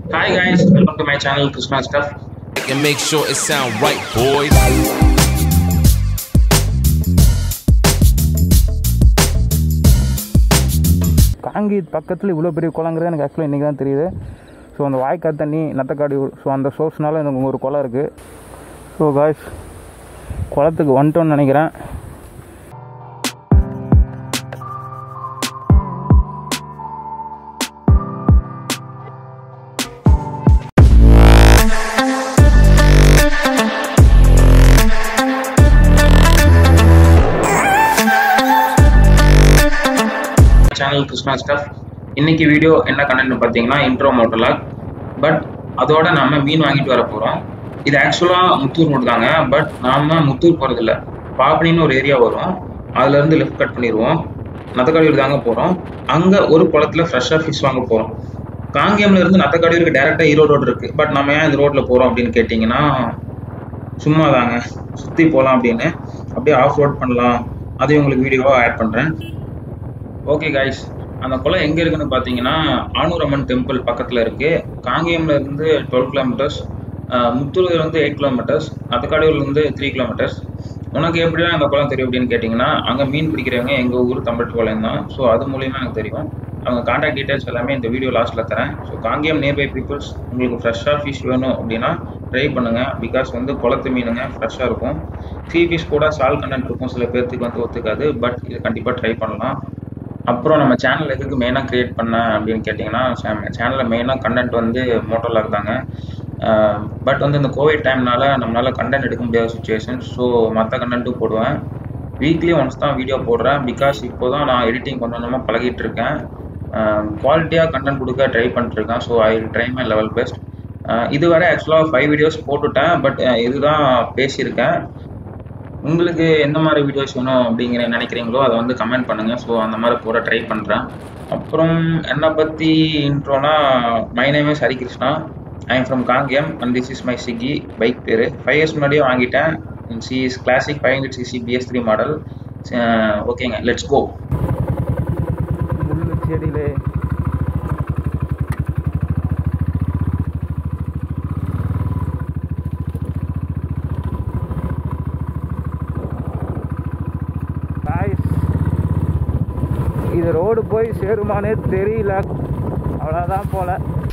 Hi guys, welcome to my channel Krishna Stuff. and make sure it sound right, boys. காங்கி பக்கத்தில் இவ்வளோ பெரிய குளங்கிறது எனக்கு ஆக்சுவலாக இன்றைக்கி தான் தெரியுது ஸோ அந்த வாய்க்கால் தண்ணி நத்தக்காடு ஸோ அந்த சோர்ஸ்னால எனக்கு ஒரு குளம் இருக்குது ஸோ காய்ஸ் குளத்துக்கு வந்துட்டோன்னு நினைக்கிறேன் சேனல் கிருஷ்ணா ஸ்டஃப் இன்னைக்கு வீடியோ என்ன கண்டென்ட் பார்த்தீங்கன்னா இன்ட்ரோ மோட்டலாக் பட் அதோட நாம மீன் வாங்கிட்டு வர போகிறோம் இது ஆக்சுவலாக முத்தூர் ரோடு தாங்க பட் நாம முத்தூர் போகிறதில்ல பாப்பனின்னு ஒரு ஏரியா வரும் அதுலேருந்து லெஃப்ட் கட் பண்ணிடுவோம் நத்தக்காடியூர் தாங்க போகிறோம் அங்கே ஒரு குளத்துல ஃப்ரெஷ்ஷாக ஃபிஷ் வாங்க போகிறோம் காங்கேயம்ல இருந்து நத்தக்காடியூருக்கு டேரெக்டாக ஈரோடு ரோடு இருக்குது பட் நம்ம ஏன் இந்த ரோட்டில் போகிறோம் அப்படின்னு கேட்டிங்கன்னா சும்மா தாங்க சுற்றி போகலாம் அப்படின்னு அப்படியே ஆஃப் ரோட் பண்ணலாம் அதையும் உங்களுக்கு வீடியோவாக ஆட் பண்ணுறேன் ஓகே கைஸ் அந்த குளம் எங்கே இருக்குன்னு பார்த்தீங்கன்னா ஆனூரம்மன் டெம்பிள் பக்கத்தில் இருக்குது காங்கேயம்ல இருந்து டுவெல் கிலோமீட்டர்ஸ் முத்தூர்ல இருந்து எயிட் கிலோமீட்டர்ஸ் இருந்து த்ரீ கிலோமீட்டர்ஸ் உனக்கு எப்படிலாம் அந்த குளம் தெரியும் அப்படின்னு கேட்டிங்கன்னா அங்கே மீன் பிடிக்கிறவங்க எங்கள் ஊர் தமிழ் குளம் தான் ஸோ அது மூலியமாக எனக்கு தெரியும் அவங்க காண்டாக்ட் டீட்டெயில்ஸ் எல்லாமே இந்த வீடியோ லாஸ்ட்டில் தரேன் ஸோ காங்கேயம் நியர்பை பீப்புள்ஸ் உங்களுக்கு ஃப்ரெஷ்ஷாக ஃபிஷ் வேணும் அப்படின்னா ட்ரை பண்ணுங்கள் பிகாஸ் வந்து குளத்து மீனுங்க ஃப்ரெஷ்ஷாக இருக்கும் சீ ஃபிஷ் கூட சால் கண்டென்ட் இருக்கும் சில பேர்த்துக்கு வந்து ஒத்துக்காது பட் இது கண்டிப்பாக ட்ரை பண்ணலாம் அப்புறம் நம்ம சேனல் எதுக்கு மெயினாக க்ரியேட் பண்ண அப்படின்னு கேட்டிங்கன்னா சேனலில் மெயினாக கண்டென்ட் வந்து மோட்டோலாக் தாங்க பட் வந்து இந்த கோவிட் டைம்னால நம்மளால் கண்டென்ட் எடுக்க முடியாத சுச்சுவேஷன் ஸோ மற்ற கண்டென்ட்டும் போடுவேன் வீக்லி ஒன்ஸ் தான் வீடியோ போடுறேன் பிகாஸ் இப்போ தான் நான் எடிட்டிங் கொஞ்சம் கொஞ்சமாக பழகிட்டு இருக்கேன் குவாலிட்டியாக கண்டென்ட் கொடுக்க ட்ரை பண்ணிட்டுருக்கேன் so I try my level best இதுவரை ஆக்சுவலாக ஃபைவ் வீடியோஸ் போட்டுட்டேன் பட் இதுதான் பேசியிருக்கேன் உங்களுக்கு எந்த மாதிரி வீடியோஸ் வேணும் அப்படிங்கிற நினைக்கிறீங்களோ அதை வந்து கமெண்ட் பண்ணுங்கள் ஸோ அந்த மாதிரி போட ட்ரை பண்ணுறேன் அப்புறம் என்னை பற்றி இன்ட்ரோனா my name is Harikrishna I am from Kangeyam and this is my சிக்கி பைக் பேர் ஃபைவ் இயர்ஸ் முன்னாடியே வாங்கிட்டேன் she is classic five hundred CC BS three model ஓகேங்க லெட்ஸ் கோ முள்ளு செடியிலே Guys, இது ரோடு போய் சேருமானே தெரியல அவ்வளோதான் போல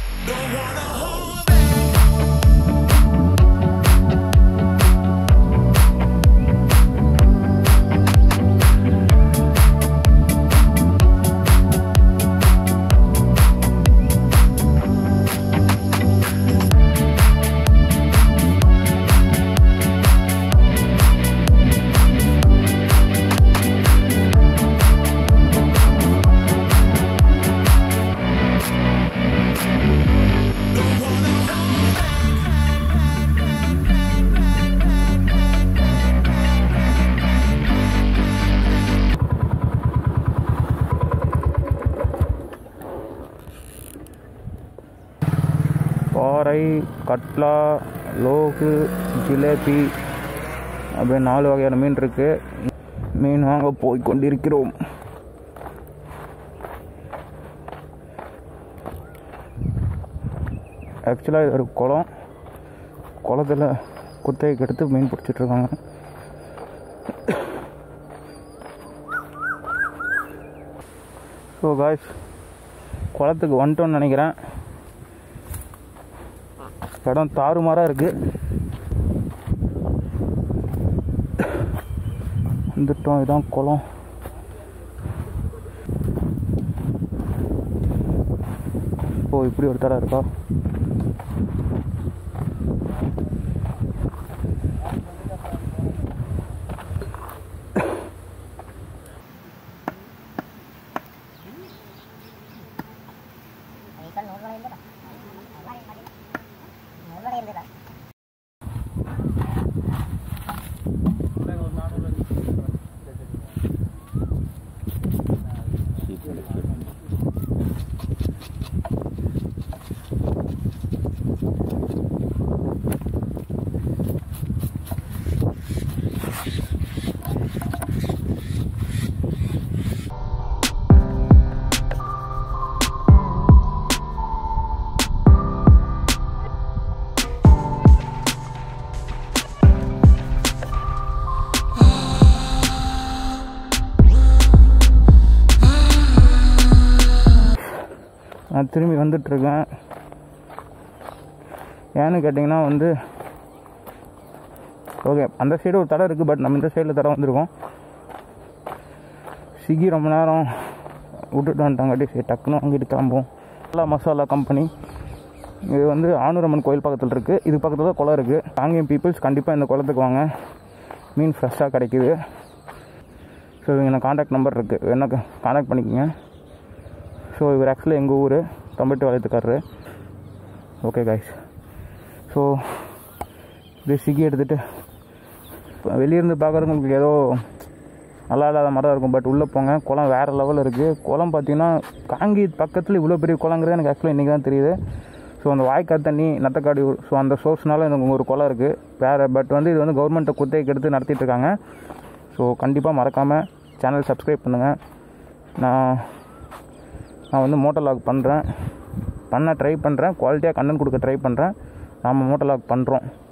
பாறை கட்லா லோகு ஜிலேபி அப்படியே நாலு வகையான மீன் இருக்கு மீன் வாங்க போய் கொண்டிருக்கிறோம் ஆக்சுவலாக இது ஒரு குளம் குளத்துல குத்தகைக்கு எடுத்து மீன் பிடிச்சிட்டு இருக்காங்க ஸோ காய்ஸ் குளத்துக்கு வந்துட்டோன்னு நினைக்கிறேன் இடம் தாறுமாறாக இருக்குது வந்துட்டோம் இதான் குளம் ஓ இப்படி ஒரு தடை இருக்கா திரும்பி வந்துட்டுருக்கேன் ஏன்னு கேட்டிங்கன்னா வந்து ஓகே அந்த சைடு ஒரு தடை இருக்குது பட் நம்ம இந்த சைடில் தடை வந்திருக்கோம் ஸ்விக்கி ரொம்ப நேரம் விட்டுட்டு வந்துட்டாங்காட்டி சரி டக்குன்னு வாங்கிட்டு கிளம்புவோம் மசாலா மசாலா கம்பெனி இது வந்து ஆனூரம்மன் கோயில் பக்கத்தில் இருக்குது இது பக்கத்தில் தான் குளம் இருக்குது காங்கேயம் பீப்புள்ஸ் கண்டிப்பாக இந்த குளத்துக்கு வாங்க மீன் ஃப்ரெஷ்ஷாக கிடைக்குது ஸோ இங்கே காண்டாக்ட் நம்பர் இருக்குது என்ன காண்டாக்ட் பண்ணிக்கோங்க ஸோ இவர் ஆக்சுவலி எங்கள் ஊர் தம்பிட்டு வளர்த்துக்காரரு ஓகே கைஸ் ஸோ இது ஸ்விக்கி எடுத்துகிட்டு வெளியிருந்து பார்க்குறவங்களுக்கு ஏதோ நல்லா இல்லாத மாதிரி தான் இருக்கும் பட் உள்ளே போங்க குளம் வேறு லெவலில் இருக்குது குளம் பார்த்தீங்கன்னா காங்கி பக்கத்தில் இவ்வளோ பெரிய குளங்கிறது எனக்கு ஆக்சுவலாக இன்றைக்கி தான் தெரியுது ஸோ அந்த வாய்க்கால் தண்ணி நத்தக்காடி ஸோ அந்த சோர்ஸ்னால எனக்கு ஒரு குளம் இருக்குது வேறு பட் வந்து இது வந்து கவர்மெண்ட்டை குத்தகைக்கு எடுத்து நடத்திட்டு இருக்காங்க ஸோ கண்டிப்பாக மறக்காமல் சேனல் சப்ஸ்கிரைப் பண்ணுங்கள் நான் நான் வந்து மோட்டோ லாக் பண்ணுறேன் பண்ண ட்ரை பண்ணுறேன் குவாலிட்டியாக கண்டென்ட் கொடுக்க ட்ரை பண்ணுறேன் நாம் மோட்டோ லாக் பண்ணுறோம்